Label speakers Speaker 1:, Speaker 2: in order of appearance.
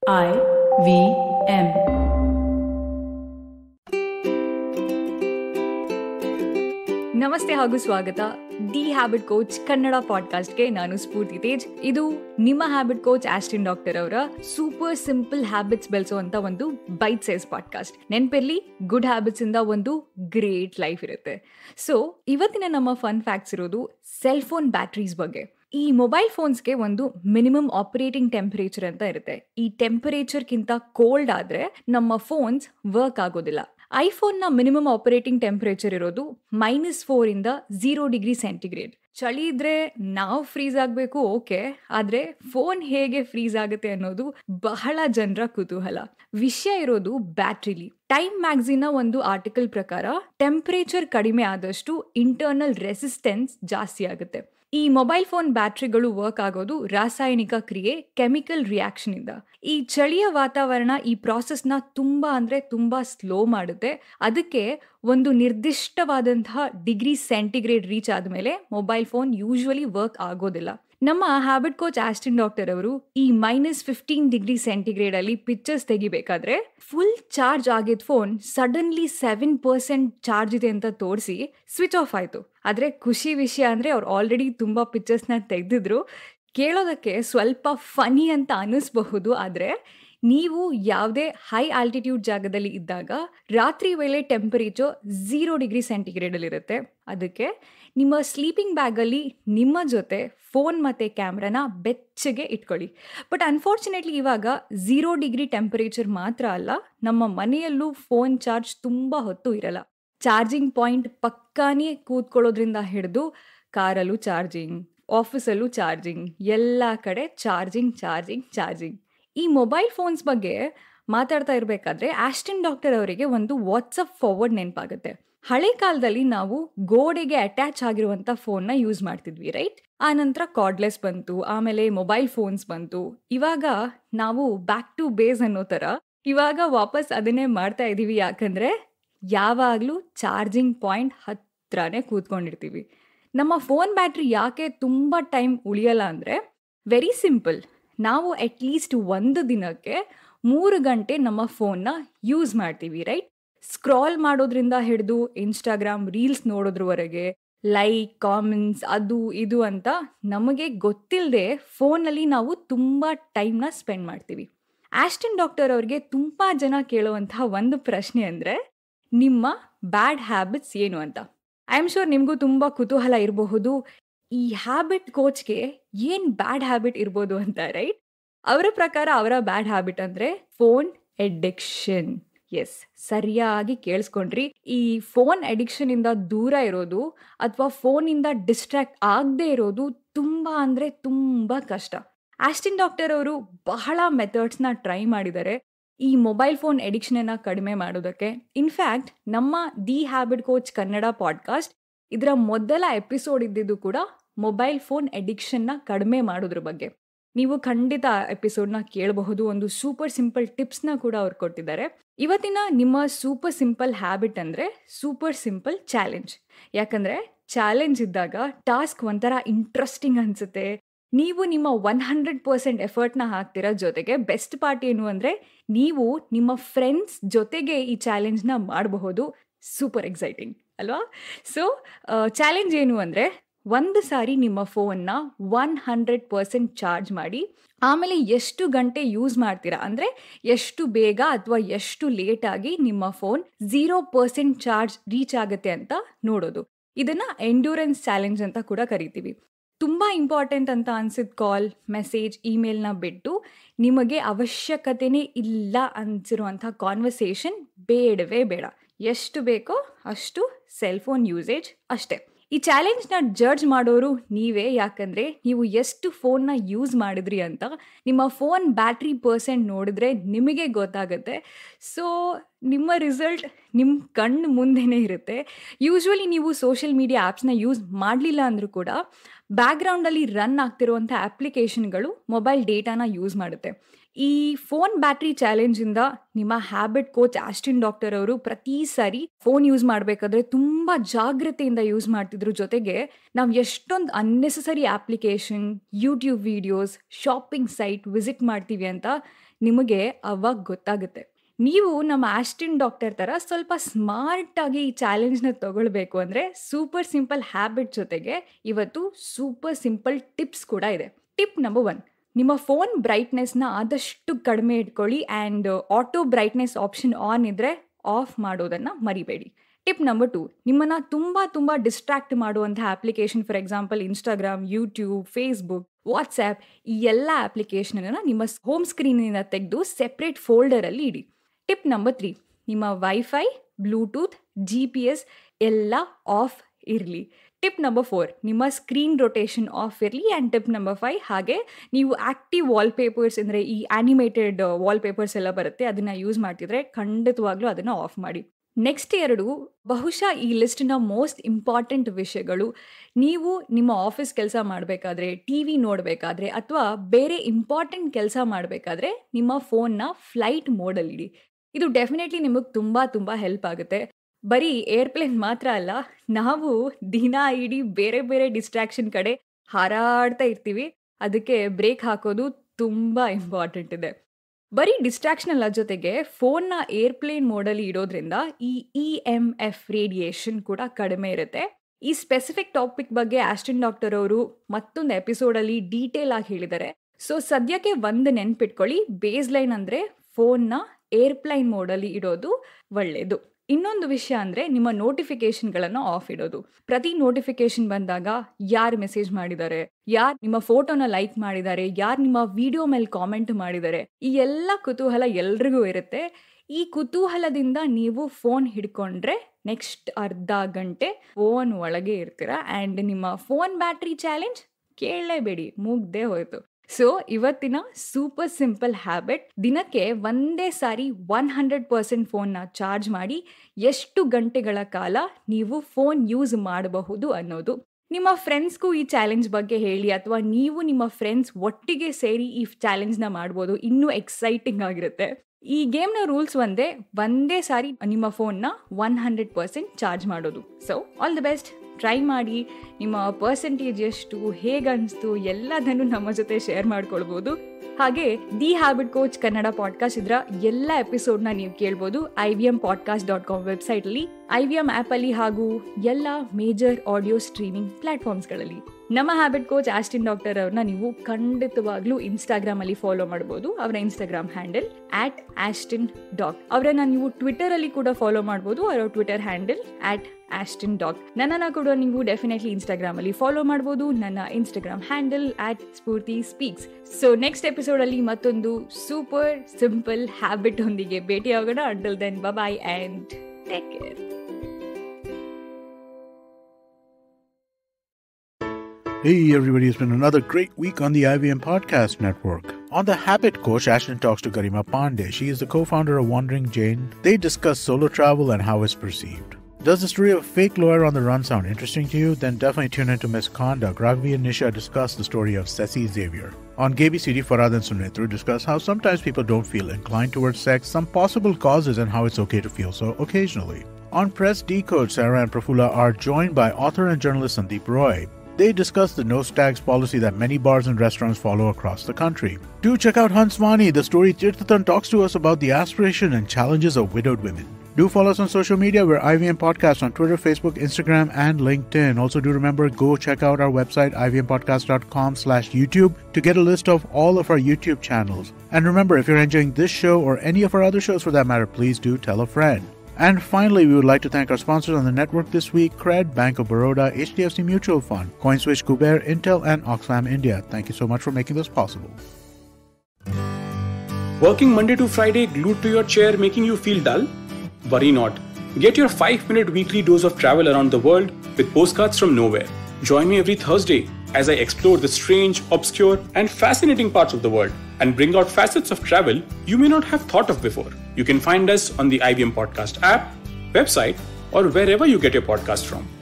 Speaker 1: I V M.
Speaker 2: ನಮಸ್ತೆ ಹಾಗೂ ಸ್ವಾಗತ ದಿ ಹ್ಯಾಬಿಟ್ ಕೋಚ್ ಕನ್ನಡ ಪಾಡ್ಕಾಸ್ಟ್ಗೆ ನಾನು ಸ್ಫೂರ್ತಿ ತೇಜ್ ಇದು ನಿಮ್ಮ ಹ್ಯಾಬಿಟ್ ಕೋಚ್ ಆಸ್ಟಿನ್ ಡಾಕ್ಟರ್ ಅವರ ಸೂಪರ್ ಸಿಂಪಲ್ ಹ್ಯಾಬಿಟ್ಸ್ ಬೆಳೆಸುವಂತ ಒಂದು ಬೈಟ್ ಸೈಸ್ ಪಾಡ್ಕಾಸ್ಟ್ ನೆನಪಿರ್ಲಿ ಗುಡ್ ಹ್ಯಾಬಿಟ್ಸ್ ಇಂದ ಒಂದು ಗ್ರೇಟ್ ಲೈಫ್ ಇರುತ್ತೆ ಸೊ ಇವತ್ತಿನ ನಮ್ಮ ಫನ್ ಫ್ಯಾಕ್ಟ್ಸ್ ಇರೋದು ಸೆಲ್ ಫೋನ್ ಬ್ಯಾಟ್ರೀಸ್ ಬಗ್ಗೆ ಈ ಮೊಬೈಲ್ ಫೋನ್ಸ್ಗೆ ಒಂದು ಮಿನಿಮಮ್ ಆಪರೇಟಿಂಗ್ ಟೆಂಪರೇಚರ್ ಅಂತ ಇರುತ್ತೆ ಈ ಟೆಂಪರೇಚರ್ಗಿಂತ ಕೋಲ್ಡ್ ಆದ್ರೆ ನಮ್ಮ ಫೋನ್ಸ್ ವರ್ಕ್ ಆಗೋದಿಲ್ಲ ಐಫೋನ್ನ ಮಿನಿಮಮ್ ಆಪರೇಟಿಂಗ್ ಟೆಂಪರೇಚರ್ ಇರೋದು ಮೈನಸ್ ಫೋರ್ ಇಂದ ಝೀರೋ ಡಿಗ್ರಿ ಸೆಂಟಿಗ್ರೇಡ್ ಚಳಿ ಇದ್ರೆ ನಾವು ಫ್ರೀಸ್ ಆಗಬೇಕು ಓಕೆ ಆದ್ರೆ ಫೋನ್ ಹೇಗೆ ಫ್ರೀಸ್ ಆಗುತ್ತೆ ಅನ್ನೋದು ಬಹಳ ಜನರ ಕುತೂಹಲ ವಿಷಯ ಇರೋದು ಬ್ಯಾಟ್ರಿಲಿ ಟೈಮ್ ಮ್ಯಾಗ್ಝಿನ ಒಂದು ಆರ್ಟಿಕಲ್ ಪ್ರಕಾರ ಟೆಂಪರೇಚರ್ ಕಡಿಮೆ ಆದಷ್ಟು ಇಂಟರ್ನಲ್ ರೆಸಿಸ್ಟೆನ್ಸ್ ಜಾಸ್ತಿ ಆಗುತ್ತೆ ಈ ಮೊಬೈಲ್ ಫೋನ್ ಬ್ಯಾಟ್ರಿಗಳು ವರ್ಕ್ ಆಗೋದು ರಾಸಾಯನಿಕ ಕ್ರಿಯೆ ಕೆಮಿಕಲ್ ರಿಯಾಕ್ಷನ್ ಇಂದ ಈ ಚಳಿಯ ವಾತಾವರಣ ಈ ಪ್ರಾಸೆಸ್ನ ತುಂಬಾ ಅಂದ್ರೆ ತುಂಬಾ ಸ್ಲೋ ಮಾಡುತ್ತೆ ಅದಕ್ಕೆ ಒಂದು ನಿರ್ದಿಷ್ಟವಾದಂತಹ ಡಿಗ್ರಿ ಸೆಂಟಿಗ್ರೇಡ್ ರೀಚ್ ಆದಮೇಲೆ ಮೊಬೈಲ್ ಫೋನ್ ಯೂಶುವಲಿ ವರ್ಕ್ ಆಗೋದಿಲ್ಲ ನಮ್ಮ ಹ್ಯಾಬಿಟ್ ಕೋಚ್ ಆಸ್ಟಿನ್ ಡಾಕ್ಟರ್ ಅವರು ಈ ಮೈನಸ್ ಫಿಫ್ಟೀನ್ ಡಿಗ್ರಿ ಸೆಂಟಿಗ್ರೇಡ್ ಅಲ್ಲಿ ಪಿಕ್ಚರ್ಸ್ ತೆಗಿಬೇಕಾದ್ರೆ ಫುಲ್ ಚಾರ್ಜ್ ಆಗಿದ್ phone suddenly seven percent charge ಇದೆ ಅಂತ ತೋರಿಸಿ ಸ್ವಿಚ್ ಆಫ್ ಆಯ್ತು ಆದ್ರೆ ಖುಷಿ ವಿಷಯ ಅಂದ್ರೆ ಅವ್ರು ಆಲ್ರೆಡಿ ತುಂಬಾ ಪಿಕ್ಚರ್ಸ್ನ ತೆಗೆದಿದ್ರು ಕೇಳೋದಕ್ಕೆ ಸ್ವಲ್ಪ ಫನಿ ಅಂತ ಅನಿಸ್ಬಹುದು ಆದ್ರೆ ನೀವು ಯಾವುದೇ ಹೈ ಆಲ್ಟಿಟ್ಯೂಡ್ ಜಾಗದಲ್ಲಿ ಇದ್ದಾಗ ರಾತ್ರಿ ವೇಳೆ ಟೆಂಪರೇಚರ್ ಝೀರೋ ಡಿಗ್ರಿ ಸೆಂಟಿಗ್ರೇಡಲ್ಲಿ ಇರುತ್ತೆ ಅದಕ್ಕೆ ನಿಮ್ಮ ಸ್ಲೀಪಿಂಗ್ ಬ್ಯಾಗಲ್ಲಿ ನಿಮ್ಮ ಜೊತೆ ಫೋನ್ ಮತ್ತು ಕ್ಯಾಮ್ರಾನ ಬೆಚ್ಚಗೆ ಇಟ್ಕೊಳ್ಳಿ ಬಟ್ ಅನ್ಫಾರ್ಚುನೇಟ್ಲಿ ಇವಾಗ ಝೀರೋ ಡಿಗ್ರಿ ಟೆಂಪರೇಚರ್ ಮಾತ್ರ ಅಲ್ಲ ನಮ್ಮ ಮನೆಯಲ್ಲೂ ಫೋನ್ ಚಾರ್ಜ್ ತುಂಬ ಹೊತ್ತು ಇರಲ್ಲ ಚಾರ್ಜಿಂಗ್ ಪಾಯಿಂಟ್ ಪಕ್ಕಾನೇ ಕೂತ್ಕೊಳ್ಳೋದ್ರಿಂದ ಹಿಡಿದು ಕಾರಲ್ಲೂ ಚಾರ್ಜಿಂಗ್ ಆಫೀಸಲ್ಲೂ ಚಾರ್ಜಿಂಗ್ ಎಲ್ಲ ಕಡೆ ಚಾರ್ಜಿಂಗ್ ಚಾರ್ಜಿಂಗ್ ಚಾರ್ಜಿಂಗ್ ಈ ಮೊಬೈಲ್ ಫೋನ್ಸ್ ಬಗ್ಗೆ ಮಾತಾಡ್ತಾ ಇರಬೇಕಾದ್ರೆ ಆಸ್ಟಿನ್ ಡಾಕ್ಟರ್ ಅವರಿಗೆ ಒಂದು ವಾಟ್ಸಪ್ ಫಾರ್ವರ್ಡ್ ನೆನಪಾಗುತ್ತೆ ಹಳೆ ಕಾಲದಲ್ಲಿ ನಾವು ಗೋಡೆಗೆ ಅಟ್ಯಾಚ್ ಆಗಿರುವಂಥ ಫೋನ್ನ ಯೂಸ್ ಮಾಡ್ತಿದ್ವಿ ರೈಟ್ ಆ ನಂತರ ಕಾರ್ಡ್ಲೆಸ್ ಬಂತು ಆಮೇಲೆ ಮೊಬೈಲ್ ಫೋನ್ಸ್ ಬಂತು ಇವಾಗ ನಾವು ಬ್ಯಾಕ್ ಟು ಬೇಸ್ ಅನ್ನೋ ಥರ ಇವಾಗ ವಾಪಸ್ ಅದನ್ನೇ ಮಾಡ್ತಾ ಇದ್ದೀವಿ ಯಾಕಂದರೆ ಯಾವಾಗಲೂ ಚಾರ್ಜಿಂಗ್ ಪಾಯಿಂಟ್ ಹತ್ರನೇ ಕೂತ್ಕೊಂಡಿರ್ತೀವಿ ನಮ್ಮ ಫೋನ್ ಬ್ಯಾಟ್ರಿ ಯಾಕೆ ತುಂಬ ಟೈಮ್ ಉಳಿಯಲ್ಲ ಅಂದರೆ ವೆರಿ ಸಿಂಪಲ್ ನಾವು ಅಟ್ಲೀಸ್ಟ್ ಒಂದು ದಿನಕ್ಕೆ ಮೂರು ಗಂಟೆ ನಮ್ಮ ಫೋನ್ನ ಯೂಸ್ ಮಾಡ್ತೀವಿ ರೈಟ್ ಸ್ಕ್ರಾಲ್ ಮಾಡೋದ್ರಿಂದ ಹಿಡಿದು ಇನ್ಸ್ಟಾಗ್ರಾಮ್ ರೀಲ್ಸ್ ನೋಡೋದ್ರವರೆಗೆ ಲೈಕ್ ಕಾಮೆಂಟ್ಸ್ ಅದು ಇದು ಅಂತ ನಮಗೆ ಗೊತ್ತಿಲ್ಲದೆ ಫೋನಲ್ಲಿ ನಾವು ತುಂಬ ಟೈಮ್ನ ಸ್ಪೆಂಡ್ ಮಾಡ್ತೀವಿ ಆಸ್ಟಿನ್ ಡಾಕ್ಟರ್ ಅವ್ರಿಗೆ ತುಂಬ ಜನ ಕೇಳುವಂತಹ ಒಂದು ಪ್ರಶ್ನೆ ಅಂದರೆ ನಿಮ್ಮ ಬ್ಯಾಡ್ ಹ್ಯಾಬಿಟ್ಸ್ ಏನು ಅಂತ ಐ ಆಮ್ ಶೋರ್ ನಿಮಗೂ ತುಂಬ ಕುತೂಹಲ ಇರಬಹುದು ಈ ಹ್ಯಾಬಿಟ್ ಕೋಚ್ಗೆ ಏನು ಬ್ಯಾಡ್ ಹ್ಯಾಬಿಟ್ ಇರ್ಬೋದು ಅಂತ ರೈಟ್ ಅವರ ಪ್ರಕಾರ ಅವರ ಬ್ಯಾಡ್ ಹ್ಯಾಬಿಟ್ ಅಂದರೆ ಫೋನ್ ಎಡಿಕ್ಷನ್ ಎಸ್ ಸರಿಯಾಗಿ ಕೇಳಿಸ್ಕೊಂಡ್ರಿ ಈ ಫೋನ್ ಅಡಿಕ್ಷನ್ ಇಂದ ದೂರ ಇರೋದು ಅಥವಾ ಫೋನಿಂದ ಡಿಸ್ಟ್ರಾಕ್ಟ್ ಆಗದೆ ಇರೋದು ತುಂಬ ಅಂದರೆ ತುಂಬ ಕಷ್ಟ ಆಸ್ಟಿನ್ ಡಾಕ್ಟರ್ ಅವರು ಬಹಳ ಮೆಥಡ್ಸ್ನ ಟ್ರೈ ಮಾಡಿದ್ದಾರೆ ಈ ಮೊಬೈಲ್ ಫೋನ್ ಎಡಿಕ್ಷನನ್ನು ಕಡಿಮೆ ಮಾಡೋದಕ್ಕೆ ಇನ್ಫ್ಯಾಕ್ಟ್ ನಮ್ಮ the habit coach Kannada podcast ಇದರ ಮೊದಲ ಎಪಿಸೋಡ್ ಇದ್ದಿದ್ದು ಕೂಡ ಮೊಬೈಲ್ ಫೋನ್ ಎಡಿಕ್ಷನ್ನ ಕಡಿಮೆ ಮಾಡೋದ್ರ ಬಗ್ಗೆ ನೀವು ಖಂಡಿತ ಎಪಿಸೋಡ್ನ ಕೇಳಬಹುದು ಒಂದು ಸೂಪರ್ ಸಿಂಪಲ್ ಟಿಪ್ಸ್ನ ಕೂಡ ಅವ್ರು ಕೊಟ್ಟಿದ್ದಾರೆ ಇವತ್ತಿನ ನಿಮ್ಮ ಸೂಪರ್ ಸಿಂಪಲ್ ಹ್ಯಾಬಿಟ್ ಅಂದರೆ ಸೂಪರ್ ಸಿಂಪಲ್ ಚಾಲೆಂಜ್ ಯಾಕಂದರೆ ಚಾಲೆಂಜ್ ಇದ್ದಾಗ ಟಾಸ್ಕ್ ಒಂಥರ ಇಂಟ್ರೆಸ್ಟಿಂಗ್ ಅನಿಸುತ್ತೆ ನೀವು ನಿಮ್ಮ ಒನ್ ಹಂಡ್ರೆಡ್ ಪರ್ಸೆಂಟ್ ಎಫರ್ಟ್ನ ಹಾಕ್ತಿರೋ ಜೊತೆಗೆ ಬೆಸ್ಟ್ ಪಾರ್ಟ್ ಏನು ಅಂದರೆ ನೀವು ನಿಮ್ಮ ಫ್ರೆಂಡ್ಸ್ ಜೊತೆಗೆ ಈ ಚಾಲೆಂಜ್ನ ಮಾಡಬಹುದು ಸೂಪರ್ ಎಕ್ಸೈಟಿಂಗ್ ಅಲ್ವಾ ಸೊ ಚಾಲೆಂಜ್ ಏನು ಅಂದರೆ ಒಂದು ಸಾರಿ ನಿಮ್ಮ ಫೋನ್ನ ಒನ್ ಹಂಡ್ರೆಡ್ ಪರ್ಸೆಂಟ್ ಚಾರ್ಜ್ ಮಾಡಿ ಆಮೇಲೆ ಎಷ್ಟು ಗಂಟೆ ಯೂಸ್ ಮಾಡ್ತೀರಾ ಅಂದರೆ ಎಷ್ಟು ಬೇಗ ಅಥವಾ ಎಷ್ಟು ಲೇಟಾಗಿ ನಿಮ್ಮ phone zero percent charge reach ಆಗುತ್ತೆ ಅಂತ ನೋಡೋದು ಇದನ್ನು ಎಂಡ್ಯೂರೆನ್ಸ್ ಚಾಲೆಂಜ್ ಅಂತ ಕೂಡ ಕರಿತೀವಿ ತುಂಬ ಇಂಪಾರ್ಟೆಂಟ್ ಅಂತ ಅನ್ಸಿದ ಕಾಲ್ ಮೆಸೇಜ್ ಇಮೇಲ್ನ ಬಿಟ್ಟು ನಿಮಗೆ ಅವಶ್ಯಕತೆನೇ ಇಲ್ಲ ಅನ್ಸಿರುವಂಥ ಕಾನ್ವರ್ಸೇಷನ್ ಬೇಡವೇ ಬೇಡ ಎಷ್ಟು ಬೇಕೋ ಅಷ್ಟು ಸೆಲ್ ಫೋನ್ ಯೂಸೇಜ್ ಅಷ್ಟೇ ಈ ಚಾಲೆಂಜ್ನ ಜಡ್ಜ್ ಮಾಡೋರು ನೀವೇ ಯಾಕಂದರೆ ನೀವು ಎಷ್ಟು ಫೋನ್ನ ಯೂಸ್ ಮಾಡಿದ್ರಿ ಅಂತ ನಿಮ್ಮ ಫೋನ್ ಬ್ಯಾಟ್ರಿ ಪರ್ಸೆಂಟ್ ನೋಡಿದ್ರೆ ನಿಮಗೆ ಗೊತ್ತಾಗುತ್ತೆ ಸೊ ನಿಮ್ಮ ರಿಸಲ್ಟ್ ನಿಮ್ಮ ಕಣ್ಣು ಮುಂದೆನೇ ಇರುತ್ತೆ ಯೂಶ್ವಲಿ ನೀವು ಸೋಷಿಯಲ್ ಮೀಡಿಯಾ ಆ್ಯಪ್ಸ್ನ ಯೂಸ್ ಮಾಡಲಿಲ್ಲ ಅಂದರೂ ಕೂಡ ಬ್ಯಾಕ್ಗ್ರೌಂಡಲ್ಲಿ ರನ್ ಆಗ್ತಿರುವಂಥ ಅಪ್ಲಿಕೇಶನ್ಗಳು ಮೊಬೈಲ್ ಡೇಟಾನ ಯೂಸ್ ಮಾಡುತ್ತೆ ಈ ಫೋನ್ ಬ್ಯಾಟ್ರಿ ಚಾಲೆಂಜಿಂದ ನಿಮ್ಮ ಹ್ಯಾಬಿಟ್ ಕೋಚ್ ಆಸ್ಟಿನ್ ಡಾಕ್ಟರ್ ಅವರು ಪ್ರತಿ ಸಾರಿ ಫೋನ್ ಯೂಸ್ ಮಾಡಬೇಕಾದ್ರೆ ತುಂಬ ಜಾಗ್ರತೆಯಿಂದ ಯೂಸ್ ಮಾಡ್ತಿದ್ರು ಜೊತೆಗೆ ನಾವು ಎಷ್ಟೊಂದು unnecessary application YouTube videos shopping site visit ಮಾಡ್ತೀವಿ ಅಂತ ನಿಮಗೆ ಅವಾಗ ಗೊತ್ತಾಗುತ್ತೆ ನೀವು ನಮ್ಮ ಆಸ್ಟಿನ್ ಡಾಕ್ಟರ್ ಥರ ಸ್ವಲ್ಪ ಸ್ಮಾರ್ಟಾಗಿ ಈ ಚಾಲೆಂಜ್ನ ತಗೊಳ್ಬೇಕು ಅಂದರೆ ಸೂಪರ್ ಸಿಂಪಲ್ ಹ್ಯಾಬಿಟ್ ಜೊತೆಗೆ ಇವತ್ತು ಸೂಪರ್ ಸಿಂಪಲ್ ಟಿಪ್ಸ್ ಕೂಡ ಇದೆ ಟಿಪ್ ನಂಬರ್ ಒನ್ ನಿಮ್ಮ ಫೋನ್ ಬ್ರೈಟ್ನೆಸ್ನ ಆದಷ್ಟು ಕಡಿಮೆ ಇಟ್ಕೊಳ್ಳಿ and auto brightness option on ಇದ್ದರೆ ಆಫ್ ಮಾಡೋದನ್ನು ಮರಿಬೇಡಿ ಟಿಪ್ ನಂಬರ್ ಟು ನಿಮ್ಮನ್ನು ತುಂಬ ತುಂಬ ಡಿಸ್ಟ್ರಾಕ್ಟ್ ಮಾಡುವಂಥ application for example Instagram YouTube Facebook WhatsApp ಈ ಎಲ್ಲ ಅಪ್ಲಿಕೇಶನನ್ನು ನಿಮ್ಮ ಹೋಮ್ ಸ್ಕ್ರೀನಿಂದ ತೆಗೆದು ಸೆಪ್ರೇಟ್ ಫೋಲ್ಡರಲ್ಲಿ ಇಡಿ ಟಿಪ್ ನಂಬರ್ ತ್ರೀ ನಿಮ್ಮ wifi Bluetooth G P S ಎಲ್ಲ ಆಫ್ ಇರಲಿ ಟಿಪ್ ನಂಬರ್ ಫೋರ್ ನಿಮ್ಮ ಸ್ಕ್ರೀನ್ ರೊಟೇಷನ್ ಆಫ್ ಇರಲಿ ಆ್ಯಂಡ್ ಟಿಪ್ ನಂಬರ್ ಫೈವ್ ಹಾಗೆ ನೀವು ಆ್ಯಕ್ಟಿವ್ ವಾಲ್ಪೇಪರ್ಸ್ ಅಂದರೆ ಈ ಆ್ಯನಿಮೇಟೆಡ್ ವಾಲ್ಪೇಪರ್ಸ್ ಎಲ್ಲ ಬರುತ್ತೆ ಅದನ್ನು ಯೂಸ್ ಮಾಡ್ತಿದ್ರೆ ಖಂಡಿತವಾಗ್ಲೂ ಅದನ್ನು ಆಫ್ ಮಾಡಿ ನೆಕ್ಸ್ಟ್ ಎರಡು ಬಹುಶಃ ಈ ಲಿಸ್ಟಿನ ಮೋಸ್ಟ್ ಇಂಪಾರ್ಟೆಂಟ್ ವಿಷಯಗಳು ನೀವು ನಿಮ್ಮ ಆಫೀಸ್ ಕೆಲಸ ಮಾಡಬೇಕಾದ್ರೆ ಟಿ ವಿ ನೋಡಬೇಕಾದ್ರೆ ಅಥವಾ ಬೇರೆ ಇಂಪಾರ್ಟೆಂಟ್ ಕೆಲಸ ಮಾಡಬೇಕಾದ್ರೆ ನಿಮ್ಮ ಫೋನ್ನ ಫ್ಲೈಟ್ ಮೋಡಲ್ಲಿಡಿ ಇದು ಡೆಫಿನೆಟ್ಲಿ ನಿಮಗೆ ತುಂಬ ತುಂಬ ಹೆಲ್ಪ್ ಆಗುತ್ತೆ ಬರೀ ಏರ್ಪ್ಲೇನ್ ಮಾತ್ರ ಅಲ್ಲ ನಾವು ದಿನ ಇಡೀ ಬೇರೆ ಬೇರೆ ಡಿಸ್ಟ್ರಾಕ್ಷನ್ ಕಡೆ ಹಾರಾಡ್ತಾ ಇರ್ತೀವಿ ಅದಕ್ಕೆ ಬ್ರೇಕ್ ಹಾಕೋದು ತುಂಬ ಇಂಪಾರ್ಟೆಂಟ್ ಇದೆ ಬರೀ ಡಿಸ್ಟ್ರಾಕ್ಷನ್ ಅಲ್ಲ ಜೊತೆಗೆ ಫೋನ್ನ ಏರ್ಪ್ಲೇನ್ ಮೋಡಲ್ಲಿ ಇಡೋದ್ರಿಂದ ಈ ಇ ಎಮ್ ಎಫ್ ರೇಡಿಯೇಷನ್ ಕೂಡ ಕಡಿಮೆ ಇರುತ್ತೆ ಈ ಸ್ಪೆಸಿಫಿಕ್ ಟಾಪಿಕ್ ಬಗ್ಗೆ ಆಸ್ಟಿನ್ ಡಾಕ್ಟರ್ ಅವರು ಮತ್ತೊಂದು ಎಪಿಸೋಡಲ್ಲಿ ಡೀಟೇಲ್ ಆಗಿ ಹೇಳಿದ್ದಾರೆ ಸೊ ಸದ್ಯಕ್ಕೆ ಒಂದು ನೆನ್ಪಿಟ್ಕೊಳ್ಳಿ ಬೇಸ್ ಲೈನ್ ಅಂದರೆ ಫೋನ್ನ ಏರ್ಪ್ಲೈನ್ ಮೋಡಲ್ಲಿ ಇಡೋದು ಒಳ್ಳೆಯದು ಇನ್ನೊಂದು ವಿಷಯ ಅಂದರೆ ನಿಮ್ಮ ನೋಟಿಫಿಕೇಶನ್ಗಳನ್ನು ಆಫ್ ಇಡೋದು ಪ್ರತಿ ನೋಟಿಫಿಕೇಶನ್ ಬಂದಾಗ ಯಾರು ಮೆಸೇಜ್ ಮಾಡಿದ್ದಾರೆ ಯಾರು ನಿಮ್ಮ ಫೋಟೋನ ಲೈಕ್ ಮಾಡಿದ್ದಾರೆ ಯಾರು ನಿಮ್ಮ ವಿಡಿಯೋ ಮೇಲೆ ಕಾಮೆಂಟ್ ಮಾಡಿದ್ದಾರೆ ಈ ಎಲ್ಲ ಕುತೂಹಲ ಎಲ್ರಿಗೂ ಇರುತ್ತೆ ಈ ಕುತೂಹಲದಿಂದ ನೀವು ಫೋನ್ ಹಿಡ್ಕೊಂಡ್ರೆ ನೆಕ್ಸ್ಟ್ ಅರ್ಧ ಗಂಟೆ ಫೋನ್ ಒಳಗೆ ಇರ್ತೀರ ಆ್ಯಂಡ್ ನಿಮ್ಮ ಫೋನ್ ಬ್ಯಾಟ್ರಿ ಚಾಲೆಂಜ್ ಕೇಳಲೇಬೇಡಿ ಮುಗ್ದೇ ಹೋಯ್ತು ಸೊ ಇವತ್ತಿನ ಸೂಪರ್ ಸಿಂಪಲ್ ಹ್ಯಾಬಿಟ್ ದಿನಕ್ಕೆ ಒಂದೇ ಸಾರಿ ಒನ್ ಹಂಡ್ರೆಡ್ ಪರ್ಸೆಂಟ್ ಫೋನ್ನ ಚಾರ್ಜ್ ಮಾಡಿ ಎಷ್ಟು ಗಂಟೆಗಳ ಕಾಲ ನೀವು ಫೋನ್ ಯೂಸ್ ಮಾಡಬಹುದು ಅನ್ನೋದು ನಿಮ್ಮ ಫ್ರೆಂಡ್ಸ್ಗೂ ಈ ಚಾಲೆಂಜ್ ಬಗ್ಗೆ ಹೇಳಿ ಅಥವಾ ನೀವು ನಿಮ್ಮ ಫ್ರೆಂಡ್ಸ್ ಒಟ್ಟಿಗೆ ಸೇರಿ ಈ ಚಾಲೆಂಜ್ನ ಮಾಡ್ಬೋದು ಇನ್ನೂ ಎಕ್ಸೈಟಿಂಗ್ ಆಗಿರುತ್ತೆ ಈ ಗೇಮ್ನ ರೂಲ್ಸ್ ಒಂದೇ ಒಂದೇ ಸಾರಿ ನಿಮ್ಮ ಫೋನ್ನ ಒನ್ ಹಂಡ್ರೆಡ್ ಪರ್ಸೆಂಟ್ ಚಾರ್ಜ್ ಮಾಡೋದು so all the best try ಮಾಡಿ ನಿಮ್ಮ ಪರ್ಸೆಂಟೇಜ್ ಎಷ್ಟು ಹೇಗನ್ನಿಸ್ತು ಎಲ್ಲದನ್ನು ನಮ್ಮ ಜೊತೆ ಶೇರ್ ಮಾಡ್ಕೊಳ್ಬೋದು ಹಾಗೆ the habit coach Kannada podcast ಇದರ ಎಲ್ಲ ಎಪಿಸೋಡ್ನ ನೀವು ಕೇಳ್ಬೋದು I V M podcast dot com ವೆಬ್ಸೈಟಲ್ಲಿ ಐ ವಿ ಎಂ ಆ್ಯಪಲ್ಲಿ ಹಾಗೂ ಎಲ್ಲ ಮೇಜರ್ ಆಡಿಯೋ ಸ್ಟ್ರೀಮಿಂಗ್ ಪ್ಲಾಟ್ಫಾರ್ಮ್ಸ್ಗಳಲ್ಲಿ ನಮ್ಮ ಹ್ಯಾಬಿಟ್ ಕೋಚ್ ಆಸ್ಟಿನ್ ಡಾಕ್ಟರ್ ಅವ್ರನ್ನ ನೀವು ಖಂಡಿತವಾಗ್ಲೂ ಇನ್ಸ್ಟಾಗ್ರಾಮ್ ಅಲ್ಲಿ ಫಾಲೋ ಮಾಡಬಹುದು ಅವರ Instagram handle at Austin doc ಅವರನ್ನ ನೀವು ಟ್ವಿಟರ್ ಅಲ್ಲಿ ಕೂಡ ಫಾಲೋ ಮಾಡಬಹುದು ಅವರ Twitter handle at Austin doc ನನ್ನನ್ನು ಕೂಡ ನೀವು ಡೆಫಿನೆಟ್ಲಿ ಇನ್ಸ್ಟಾಗ್ರಾಮ್ ಅಲ್ಲಿ ಫಾಲೋ ಮಾಡಬಹುದು ನನ್ನ Instagram handle at Spoorthi speaks so next episode ಅಲ್ಲಿ ಮತ್ತೊಂದು ಸೂಪರ್ ಸಿಂಪಲ್ ಹ್ಯಾಬಿಟ್ ಒಂದಿಗೆ ಭೇಟಿಯಾಗೋಣ until then bye and take care
Speaker 3: Hey everybody, it's been another great week on the IVM Podcast Network. On the Habit Coach, Ashton talks to Garima Pandey. She is the co-founder of Wandering Jane. They discuss solo travel and how it's perceived. Does the story of a fake lawyer on the run sound interesting to you? Then definitely tune into Misconduct. Ragvi and Nisha discuss the story of Ceci Xavier. On KBCD, Farad and Sunitru discuss how sometimes people don't feel inclined towards sex, some possible causes, and how it's okay to feel so occasionally. On Press Decode, Sarah and Prafula are joined by author and journalist Sandeep Roy. They discuss the no stags policy that many bars and restaurants follow across the country. Do check out Hansvani, the story Tirthathan talks to us about the aspiration and challenges of widowed women. Do follow us on social media. We're IVM Podcast on Twitter, Facebook, Instagram, and LinkedIn. Also, do remember, go check out our website, ivmpodcast.com slash YouTube to get a list of all of our YouTube channels. And remember, if you're enjoying this show or any of our other shows for that matter, please do tell a friend. And finally, we would like to thank our sponsors on the network this week Cred, Bank of Baroda, HDFC Mutual Fund, CoinSwitch, Kuber, Intel, and Oxfam India. Thank you so much for making this possible.
Speaker 4: Working Monday to Friday glued to your chair making you feel dull? Worry not. Get your 5 minute weekly dose of travel around the world with postcards from nowhere. Join me every Thursday as I explore the strange, obscure, and fascinating parts of the world and bring out facets of travel you may not have thought of before. You can find us on the IBM Podcast app, website, or wherever you get your podcast from.